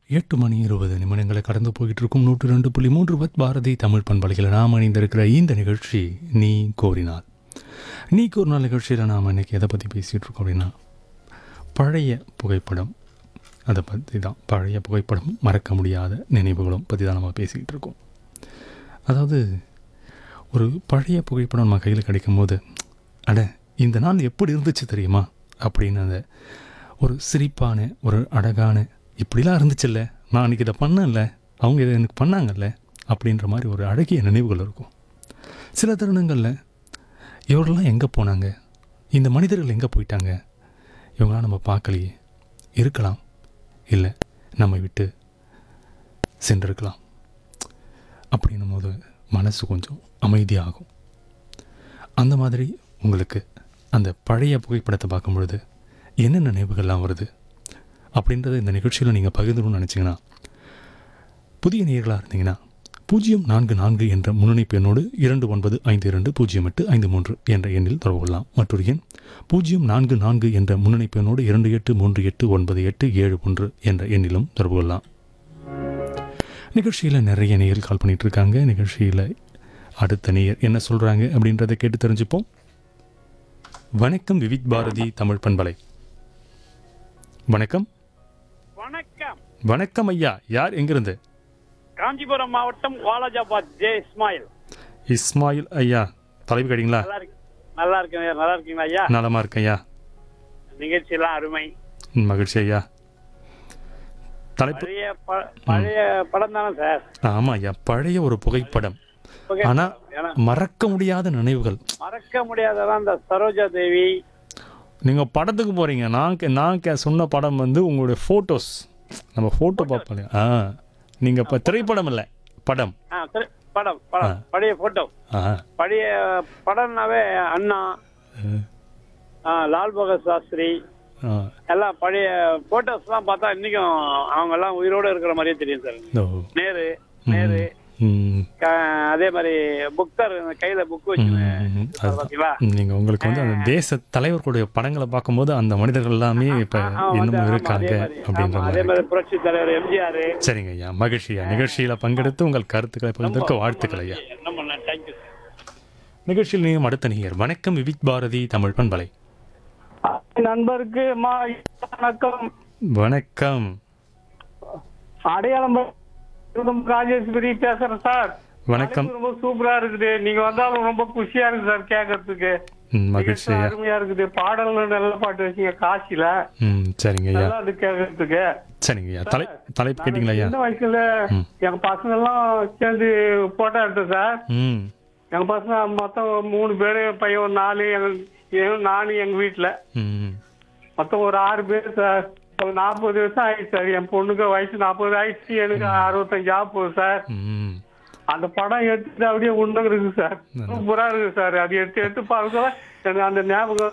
எட்டு மணி இருபது நிமிடங்களை கடந்து போயிட்டு இருக்கும் நூற்று ரெண்டு புள்ளி மூன்று பத் பாரதி தமிழ் பண்பலையில் நாம் அணிந்திருக்கிற இந்த நிகழ்ச்சி நீ கோரினாள் நீ கோரினாள் நிகழ்ச்சியில் நாம் இன்னைக்கு எதை பற்றி பேசிகிட்டு இருக்கோம் அப்படின்னா பழைய புகைப்படம் அதை பற்றி தான் பழைய புகைப்படம் மறக்க முடியாத நினைவுகளும் பற்றி தான் நம்ம பேசிக்கிட்டு இருக்கோம் அதாவது ஒரு பழைய புகைப்படம் நம்ம கையில் கிடைக்கும்போது அட இந்த நாள் எப்படி இருந்துச்சு தெரியுமா அப்படின்னு அந்த ஒரு சிரிப்பான ஒரு அழகான இப்படிலாம் இருந்துச்சுல்ல நான் அன்றைக்கி இதை பண்ணல அவங்க இதை எனக்கு பண்ணாங்கல்ல அப்படின்ற மாதிரி ஒரு அழகிய நினைவுகள் இருக்கும் சில தருணங்களில் இவரெல்லாம் எங்கே போனாங்க இந்த மனிதர்கள் எங்கே போயிட்டாங்க இவங்களாம் நம்ம பார்க்கலையே இருக்கலாம் இல்லை நம்மை விட்டு சென்றிருக்கலாம் அப்படின்னும் போது மனசு கொஞ்சம் அமைதியாகும் அந்த மாதிரி உங்களுக்கு அந்த பழைய புகைப்படத்தை பார்க்கும் பொழுது என்ன நினைவுகள்லாம் வருது அப்படின்றத இந்த நிகழ்ச்சியில் நீங்கள் பகிர்ந்துக்கணும்னு நினச்சிங்கன்னா புதிய நேயர்களாக இருந்தீங்கன்னா பூஜ்ஜியம் நான்கு நான்கு என்ற முன்னணிப்பு எண்ணோடு இரண்டு ஒன்பது ஐந்து இரண்டு பூஜ்ஜியம் எட்டு ஐந்து மூன்று என்ற எண்ணில் தொடர்பு கொள்ளலாம் மற்றொரு எண் பூஜ்ஜியம் நான்கு நான்கு என்ற முன்னணிப்பு எண்ணோடு இரண்டு எட்டு மூன்று எட்டு ஒன்பது எட்டு ஏழு ஒன்று என்ற எண்ணிலும் தொடர்பு கொள்ளலாம் நிகழ்ச்சியில் நிறைய நேயர் கால் பண்ணிட்டு இருக்காங்க நிகழ்ச்சியில் அடுத்த நேயர் என்ன சொல்கிறாங்க அப்படின்றத கேட்டு தெரிஞ்சுப்போம் வணக்கம் விவித் பாரதி தமிழ் பண்பலை வணக்கம் வணக்கம் வணக்கம் ஐயா யார் எங்கிருந்து காஞ்சிபுரம் மாவட்டம் வாலாஜாபாத் ஜே இஸ்மாயில் இஸ்மாயில் ஐயா தலைப்பு கேட்டீங்களா நல்லா இருக்கு நல்லா இருக்கேன் நல்லா இருக்கீங்களா ஐயா நலமா இருக்கேன் ஐயா நிகழ்ச்சியெல்லாம் அருமை ம், மகிழ்ச்சி ஐயா தலைப்பு பழைய ப- பழைய படம் தானே சார் ஆமாம் ஐயா பழைய ஒரு புகைப்படம் புகை- ஆனா ஏன்னா மறக்க முடியாத நினைவுகள் மறக்க முடியாததான் இந்த சரோஜா தேவி நீங்கள் படத்துக்கு போகிறீங்க நான் கே- நான் கே சொன்ன படம் வந்து உங்களுடைய ஃபோட்டோஸ் நம்ம ஃபோட்டோ பார்ப்போம் இல்லையா ஆ நீங்கள் இப்போ திரைப்படம் இல்லை படம் ஆ சரி படம் படம் பழைய போட்டோ ஆ பழைய படம்னாவே அண்ணா ஆ, லால் பகத் சாஸ்திரி ஆ எல்லாம் பழைய போட்டோஸ்லாம் பார்த்தா இன்னைக்கும் அவங்க எல்லாம் உயிரோட இருக்கிற மாதிரியே தெரியும் சார் ஓ நேரு நேரு ம் க- அதே மாதிரி புக்தர் கையில புக் வச்சு ம், அதுதான். பாத்தீங்களா நீங்கள் உங்களுக்கு வந்து அந்த தேச தலைவர்களுடைய படங்களை பார்க்கும்போது அந்த மனிதர்கள் எல்லாமே இப்போ ஆ, வந்து இன்னமும் ஆமா, இருக்காங்க அதே மாதிரி. அப்படின்ற ஆமா, அதே மாதிரி மாதிரி புரட்சி தலைவர் எம்ஜிஆர் சரிங்க ஐயா மகிழ்ச்சியா நிகழ்ச்சியில் பங்கெடுத்து உங்கள் கருத்துக்களை பகிர்ந்ததற்கு வாழ்த்துக்கள் ஐயா நம்ம தேங்க்யூ நிகழ்ச்சியில் நீயும் அடுத்த நேயர் வணக்கம் விவிக் பாரதி தமிழ் பண்பலை நண்பருக்கு மா வணக்கம் வணக்கம் அடையாளம் ராஜேஸ்வரி பேசுறேன் சார் வணக்கம் ரொம்ப சூப்பரா இருக்குது நீங்க வந்தாலும் ரொம்ப குஷியா இருக்கு சார் கேட்கறதுக்கு ம், மகிழ்ச்சி ஐயா அருமையா இருக்குது பாடல்கள் நல்ல பாட்டு வச்சீங்க காசில ம் சரிங்க ஐயா நல்லா இருக்கு கேட்கறதுக்கு சரிங்க ஐயா தலை தலைப்பு கேட்டிங்களா ஐயா சின்ன வயசுல எங்க பசங்க எல்லாம் சேர்ந்து போட்டோ எடுத்தோம் சார் ம் எங்க பசங்க மொத்தம் மூணு பேரு பையன் ஒரு நாலு எங்க எங்க- நானு எங்க வீட்டுல ம் மொத்தம் ஒரு ஆறு பேர் சார் ஒரு நாற்பது வருஷம் ஆயிடுச்சு சார் என் பொண்ணுக்கு வயசு நாற்பது ஆயிடுச்சு எனக்கு அறுபத்தஞ்சு ஆக போகுது சார் ம் அந்த படம் எடுத்துட்டு அப்படியே உண்டு இருக்கு சார் சூப்பரா இருக்கு சார் அது எடுத்து எடுத்து பார்க்க எனக்கு அந்த ஞாபகம்